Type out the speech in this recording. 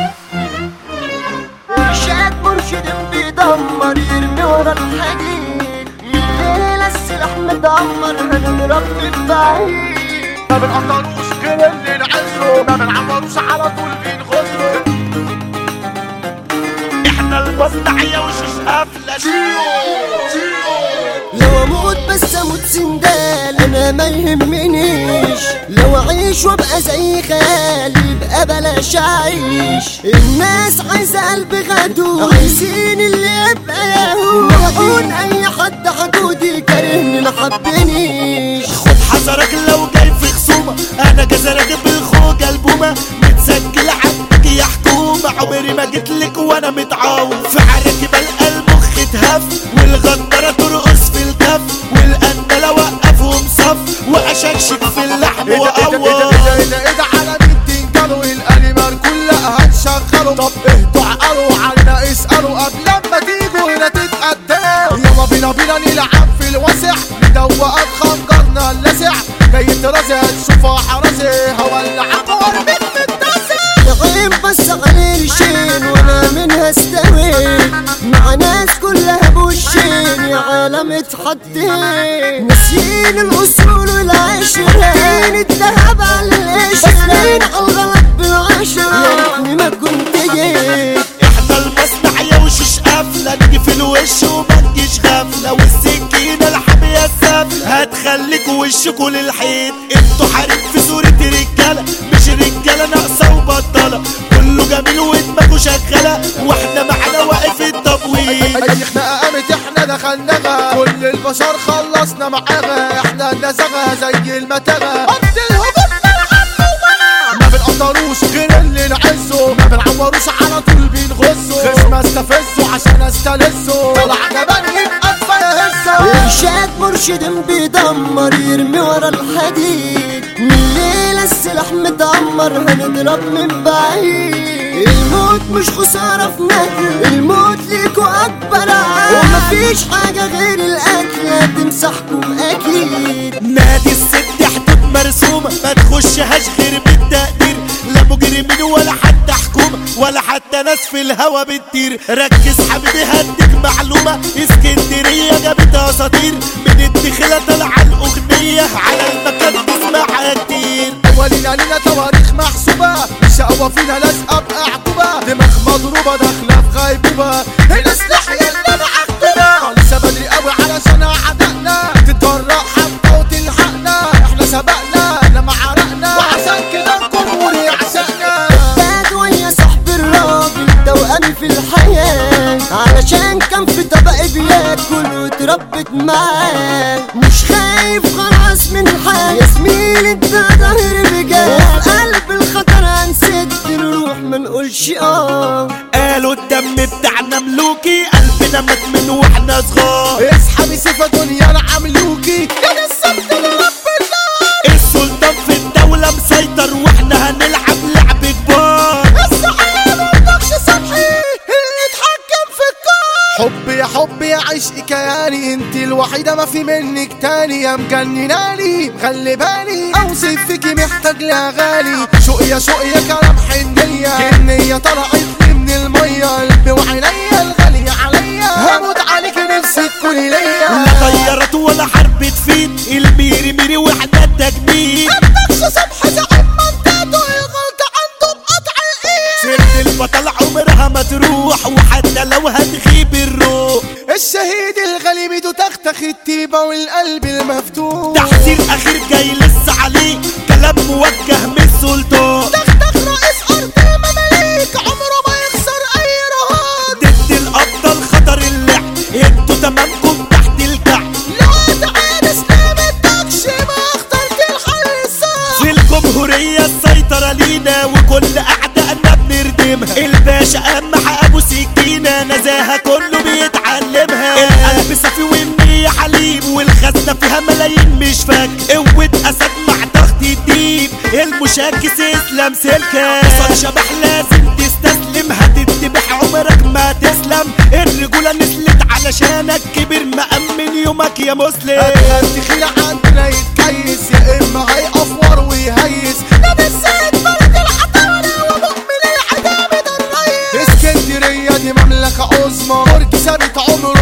إرشاد مرشد بيدمر يرمي ورا الحديد من ليلة السلاح مدمر هنضرب من بعيد ما بنقطروش غير اللي نعزه ما بنعمروش على طول بنغزه احنا المصنعية وشوش قافلة لو اموت بس اموت سندال انا ما يهمنيش لو اعيش وابقى زي خيالي يبقى بلاش اعيش الناس عايزه قلب غدود عايزين اللي يبقى يهود يقول اي حد حدودي كارهني ما حبنيش خد حذرك لو جاي في خصومة انا جزرك بالخوجة البومة متسجل عندك يا حكومة عمري ما جيتلك وانا متعاون في عرك بلقى المخ اتهف والغندرة ترقص في الكف والقندلة وقفهم صف واشكشك في اللحم واقوى ايه ده ايه ده على مين تنجلوا الانيمال كلها هتشغلوا طب اهدوا عقلوا عنا اسألوا قبل ما تيجوا هنا تتقدموا يلا بينا بينا نلعب في الواسع ندوقك خنجرنا اللاسع جاي ترازي هتشوفها حراسي هولع عمر من متسع العين بس على قرشين وانا منها استويت مع ناس كلها بوشين يا عالم اتحديت ناسيين الاصول والعشرين الذهب على القشرة بسلين على الغلط بالعشرة يا ريتني ما كنت جيت احنا المصنعية وشوش قافلة نيجي في الوش وما تجيش غفلة والسكينة الحامية السافلة هتخليك وشكوا للحيط انتوا حريم في صورة رجالة مش رجالة ناقصة وبطلة كله جميل ودماغه شغالة واحنا معانا واقف التبويب اي خناقه قامت احنا دخلناها كل البشر خلصنا معاها احنا النزغه زي المتغه قد الهبوط ما بنقدروش غير اللي نعزه ما بنعوروش على طول بنغزه خصم استفزه عشان استلزه طلع جبان يبقى كفايه هزه إرشاد مرشد بيدمر يرمي ورا الحديد من ليلة السلاح مدمر هنضرب من بعيد الموت مش خسارة في نجل الموت ليكوا أكبر عاد ومفيش حاجة غير الأكل هتمسحكم أكيد نادي الست حدود مرسومة ما تخشهاش غير بالتقدير لا مجرمين ولا حتى حكومة ولا حتى ناس في الهوا بتطير ركز حبيبي هديك معلومة اسكندرية جابت اساطير من الدخلة طالعة الأغنية على المكان تسمعها كتير ولينا لينا تواريخ محسوبة الشقوة فينا لازقة بعقوبة دماغ مضروبة داخلة في غيبوبة هنا سلاح يلا معقوبة لسه بدري قوي علشان أعدائنا تتجرأ حتى وتلحقنا احنا سبقنا لما عرقنا وعشان كده الجمهور يعشقنا باد ويا صاحب الراجل توأمي في الحياة علشان كان في طبق بياكل واتربت معاه مش خايف خلاص من حاجة يا زميلي انت ظهر رجال وفي قلب الخطر هنسد نروح ما نقولش اه قالوا الدم بتاعنا ملوكي قلبنا مات من واحنا صغار اسحبي سيفة دنيا انا عملوكي كان السبت لرب الله السلطان في الدولة مسيطر واحنا هنلعب لعب كبار الصحيح مالكش سطحي اللي اتحكم في الكون حب يا حب يا عشق كياني انت الوحيدة ما في منك تاني يا مجنناني خلي بالي اوصف فيكي محتاج لها غالي شوق يا شوق يا كلام حنية كنية طلعت لي من المية قلبي وعينيا الغالية عليا هموت عليك نفسي تكوني ليا لا طيارات ولا حرب تفيد الميري ميري واحنا التجميد نفس صبح زعيم منطقته الغلط عنده بقطع الايد سيرة البطل عمرها ما تروح وحتى لو هتغيب الروح الشهيد الغالي بيدو تختخ التيبة والقلب المفتوح تحذير اخير جاي لسه عليه كلام موجه من السلطان تختخ رئيس ارض المماليك عمره ما يخسر اي رهان ضد الابطال خطر اللعب انتوا تمامكم تحت الكعب لو تعال اسلام الدكش ما اخترت الحل الصح في الجمهورية السيطرة لينا وكل أعدائنا بنردمها الباشا أما أبو سكينة نزاهة كله بيتعلمها القلب صافي والنية حليب والخزنة فيها ملايين مش فاك قوة أسد مع ضغط الديب المشاكس اسلام سلكة صوت شبح لازم تستسلم هتتبح عمرك ما تسلم الرجولة نزلت علشانك كبر مأمن يومك يا مسلم هتغني خيلة عندنا يتكيس يا اما هيقفور ويهيس ده بالسيد بلد العطارة ومؤمن العتاب العظمى برج ثابت عمره